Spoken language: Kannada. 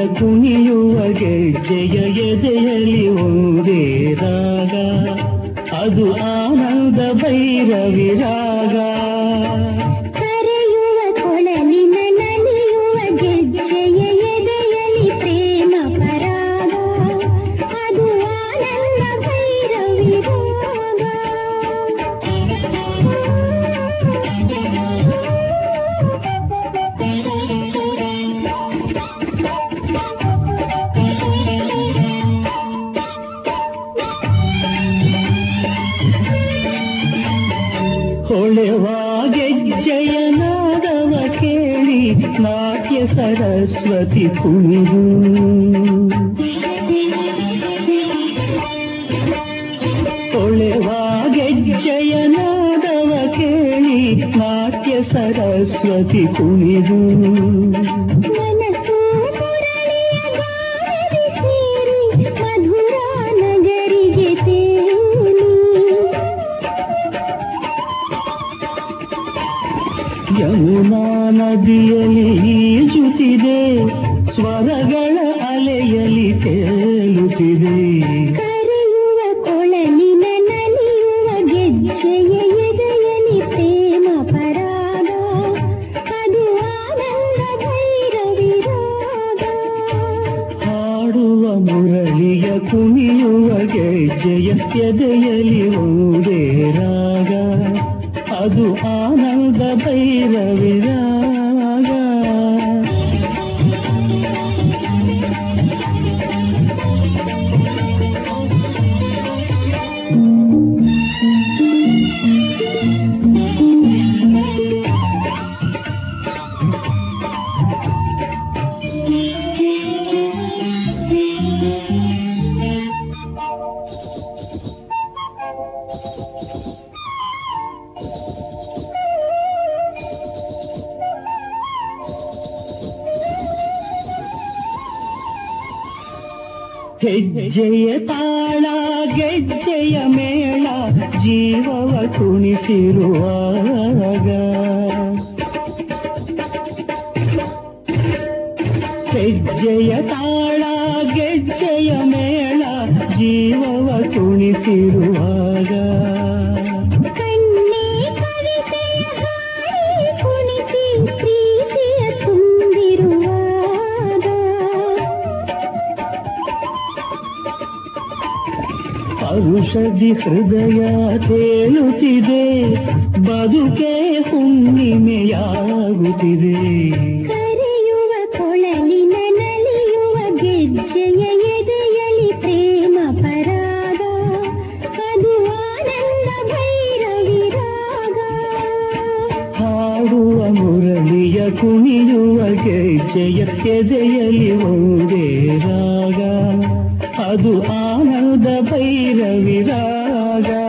ಕುಣಿಯುವ ಗೆಜ್ಜೆಯ ಎದೆಯಲಿ ಒಂದೇ ರಾಗ ಅದು ಆನಂದ ಭೈರವಿ ರಾಗ ಕರೆಯುವ ಕೊಳಲಿನ ನಲಿಯುವ ಗೆಜ್ಜೆಯ ಎದೆಯಲಿ ಪ್ರೇಮ ಪರಾಗ ಅದು ಆನಂದ ಭೈರವಿ ಹೊಳೆವ ಗೆಜ್ಜೆಯ ನಾದವ ಕೇಳಿ ನಾಟ್ಯ ಸರಸ್ವತಿ ಕುಣಿದು ಹೊಳೆವ ಗೆಜ್ಜೆಯ ನಾದವ ಕೇಳಿ ನಾಟ್ಯ ಸರಸ್ವತಿ ಕುಣಿದು ಮನಸ್ಸು ಮುರಳಿಯ ಗಾಳಿ ಸೇರಿ ಮಧುರಾ ನಗರಿಗೆ ತೇಲಿ ಯಮುನಾ ನದಿಯಲ್ಲಿ ಈಜುತ್ತಿದೆ ಸ್ವರಗಳ ಅಲೆಯಲ್ಲಿ ತೇಲುತ್ತಿದೆ ಕರೆಯುವ ಕೊಳಲಿನ ನಲಿಯುವ ಗೆಜ್ಜೆಯ ಎದೆಯಲಿ ಪ್ರೇಮ ಪರಾಗ ಅದು ಆನಂದ ಭೈರವಿ ರಾಗ ಹಾಡುವ ಮುರಳಿಯ ಕುಣಿಯುವ ಗೆಜ್ಜೆಯ ಎದೆಯಲಿ ಒಂದೇ ರಾಗ ಅದು ಆನಂದ ಭೈರವಿ ರಾಗ ಹೆಜ್ಜೆಯ ತಾಳ ಗೆಜ್ಜೆಯ ಮೇಳ ಜೀವವ ಕುಣಿಸಿರುವಾಗ ಹೆಜ್ಜೆಯ ತಾಳ ಗೆಜ್ಜೆಯ ಮೇಳ ಜೀವವ ಕುಣಿಸಿರುವಾಗ ಕಣ್ಣೇ ಕವಿತೆಯ ಹಾಡಿ ಕುಣಿಸಿ ಪ್ರೀತಿಯ ತುಂಬಿರುವಾಗ ಔಷಧಿ ಹೃದಯ ತೇಲುತ್ತಿದೆ ಬದುಕೆ ಹುಣ್ಣಿಮೆಯಾಗುತ್ತಿದೆ ಕರೆಯುವ ಕೊಳಲಿನ ನಲಿಯುವ ಗೆಜ್ಜೆಯ ಎದೆಯಲಿ ಪ್ರೇಮ ಪರಾಗ ಅದು ಆನಂದ ಭೈರವಿ ರಾಗ ಹಾಡುವ ಮುರಳಿಯ ಕುಣಿಯುವ ಗೆಜ್ಜೆಯ ಎದೆಯಲಿ ಒಂದೇ ರಾಗ ಅದು ಆನಂದ ಭೈರವಿ ರಾಗ